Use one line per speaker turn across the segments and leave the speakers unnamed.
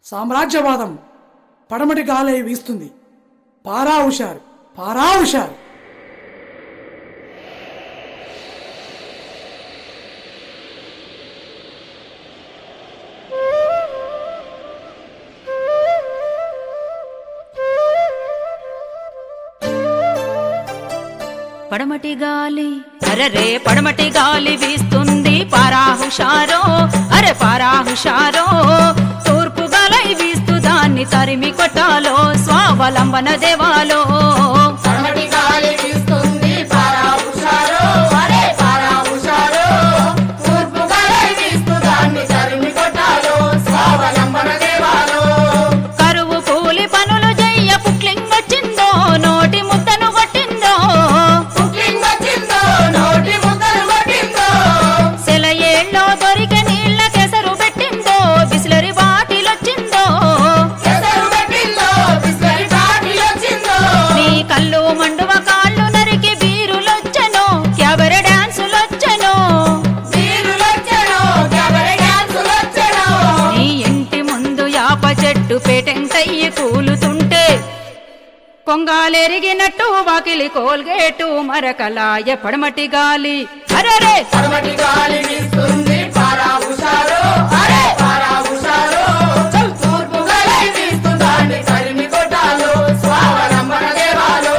సామ్రాజ్యవాదం పడమటి గాలై వీస్తుంది పారా హుషారు పారా హుషారు
పడమటి గాలి అరరే పడమటి గాలి వీస్తుంది పారా హుషారో అరే పారా హుషారో తూర్పు గాలై వీస్తూ దాన్ని తరిమి కొట్టాలో స్వావలంబన దేవాలో
పడమటి గాలి వీస్తుంది పారా హుషారో అరే పారా హుషారో తూర్పు గాలి వీస్తూ దాన్ని తరిమి కొట్టాలో స్వావలంబన దేవాలో
కరువు కూలి పనులు చెయ్య పుక్లింగ్ వచ్చిందో నోటి ముద్దను కొట్టిందో
కుకింగ్ వచ్చిందో నోటి ముద్దలు కొట్టిందో
సెలయేళ్ళలో దొరికే నీళ్ళ కెసరు పెట్టిందో బిస్లరీ బాటిల్ వచ్చిందో
ఎసరు పెట్టిందో బిస్లరీ బాటిల్ వచ్చిందో
నీ కళ్ళు మండువ కాళ్ళు నరికి బీరులొచ్చను క్యాబరె డాన్సులొచ్చను
వీరులొచ్చెను క్యాబరె డాన్సులొచ్చెను
నీ ఇంటి ముందు యాప చెట్టు పేటెంటయ్యి కూలుతుంటే కొంగాలెరిగినట్టు వాకిలి కోల్గేటు మరకలాయ పడమటి గాలి అరరే
పడమటి గాలి వీస్తుంది పారా హుషారో అరే పారా హుషారో తూర్పు గాలి వీస్తూ దాన్ని తరిమి కొట్టాలో స్వావలంబన దేవాలో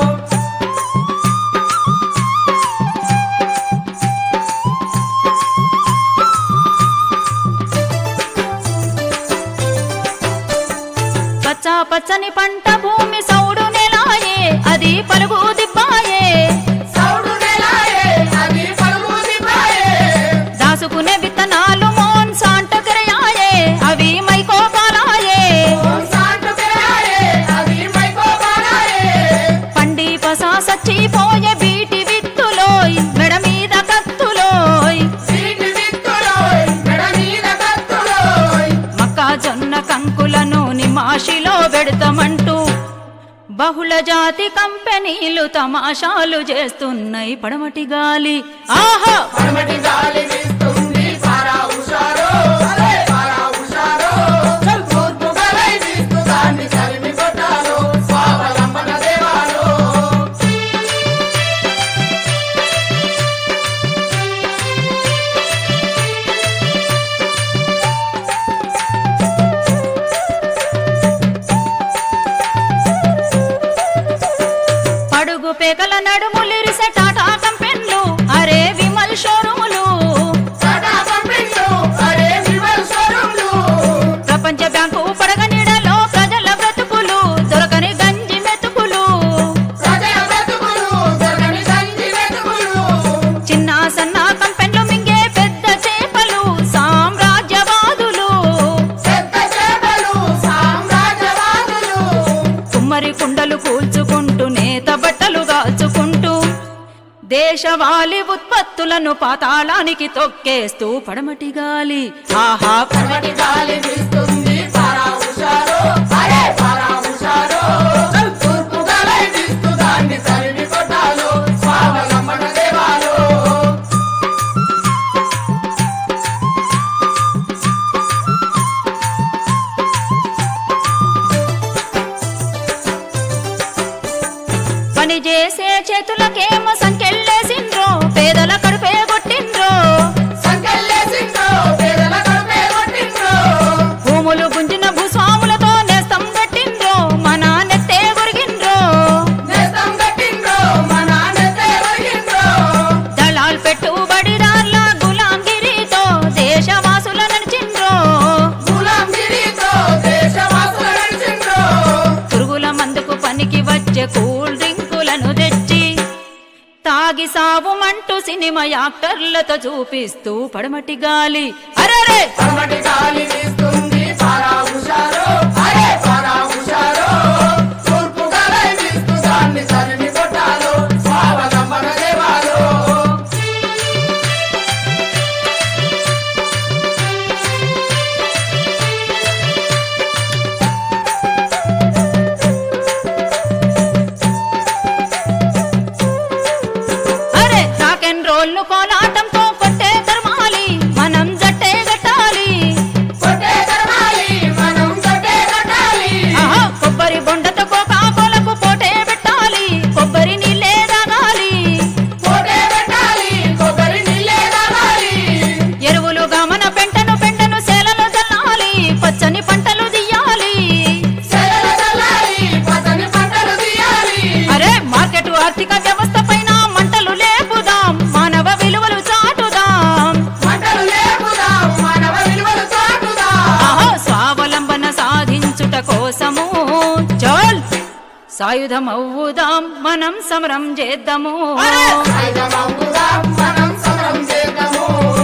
పచ్చ పచ్చని పంట భూమి సౌడు నెలాయే అది పలుగు దిబ్బాయే
సౌడు నెలాయే అది పలుగు దిబ్బాయే
దాసుకునే విత్తనాలు మోన్ సాంటకరయాయే అవి మైకోపాలాయే
ఓం శాంటు పెరాయే అది మైకోబారాయే
పండి పసా సచ్చిపోయే బీటి విత్తులోయ్ మెడ మీద కత్తులోయ్
వీటి విత్తులోయ్ మెడ మీద కత్తులోయ్
మొక్కజొన్న కంకులను నిమాషిలో పెడతామంటూ బహుళ జాతి కంపెనీలు తమాషాలు చేస్తున్నాయి పడమటి గాలి ఆహా
పడమటి గాలి వీస్తుంది పారా హుషారో అరే పారా హుషారో తూర్పు గాలి వీస్తూ దాన్ని తరిమి కొట్టాలో స్వావలంబన దేవాలో
పడుగు పేకల నడుములిరిసే టాటా కంపెన్లు అరే విమల్ షోరూములు
సదా పంపిండు అరే విమల్ షోరూమ్లు
ప్రపంచ బ్యాంకు పడగ నీడలో ప్రజల బ్రతుకులు దొరకని గంజి మెతుకులు
ప్రజల బ్రతుకులు జరగని గంజి వెతుకులు
చిన్న సన్న కంపెన్లు మింగే పెద్ద చేపలు సామ్రాజ్యవాదులు
పెద్ద చేపలు సామ్రాజ్యవాదులు
కుమ్మరి కుండలు కూల్చుకుంటూ నేత బట్టలు గాల్చుకుంటూ దేశవాళి ఉత్పత్తులను పాతాళానికి తొక్కేస్తూ పడమటి గాలి ఆహా
పడమటి గాలి వీస్తుంది పారా హుషారో అరే పారా హుషారో తూర్పు గాలి వీస్తూ దాన్ని తరిమి కొట్టాలో స్వావలంబన దేవాలో
పని చేసే చేతులకేమో సంకెళ్ళేసిండ్రో పేదల కడుపే కొట్టిండ్రో
సంకల్లేసిండ్రో పేదల కడుపే కొట్టిండ్రో
భూములు గుంజిన భూస్వాములతో నేస్తం కట్టిండ్రో మన నెత్తే గురిగిండ్రో
నేస్తం కట్టిండ్రో మా నాన్నతే ఒరిగిండ్రో
దళాల్ పెట్టుబడిదార్ల గులాంగిరితో దేశవాసుల నడిచిండ్రో
గులాంగిరితో దేశవాసుల నడిచిండ్రో
పురుగుల మందుకు పనికి వచ్చే కూల్ డ్రింకులను తెచ్చి తాగి సావుమంటూ సినిమా యాక్టర్లతో చూపిస్తూ పడమటి గాలి అరరే
పడమటి గాలి వీస్తుంది పారా హుషారో అరే పారా హుషారో తూర్పు గాలి వీస్తూ దాన్ని తరిమి కొట్టాలో స్వావలంబన దేవాలో
అరే రాక్ అండ్ రోల్ కోలాటంతో కొట్టే తరమాలి మనం జట్టే గట్టాలి
కొట్టే
కోసము చల్ సాయుధమవ్వుదాం మనం సమరం చేద్దాము
ఆయుధమవుదాం మనం సమరం చేద్దాము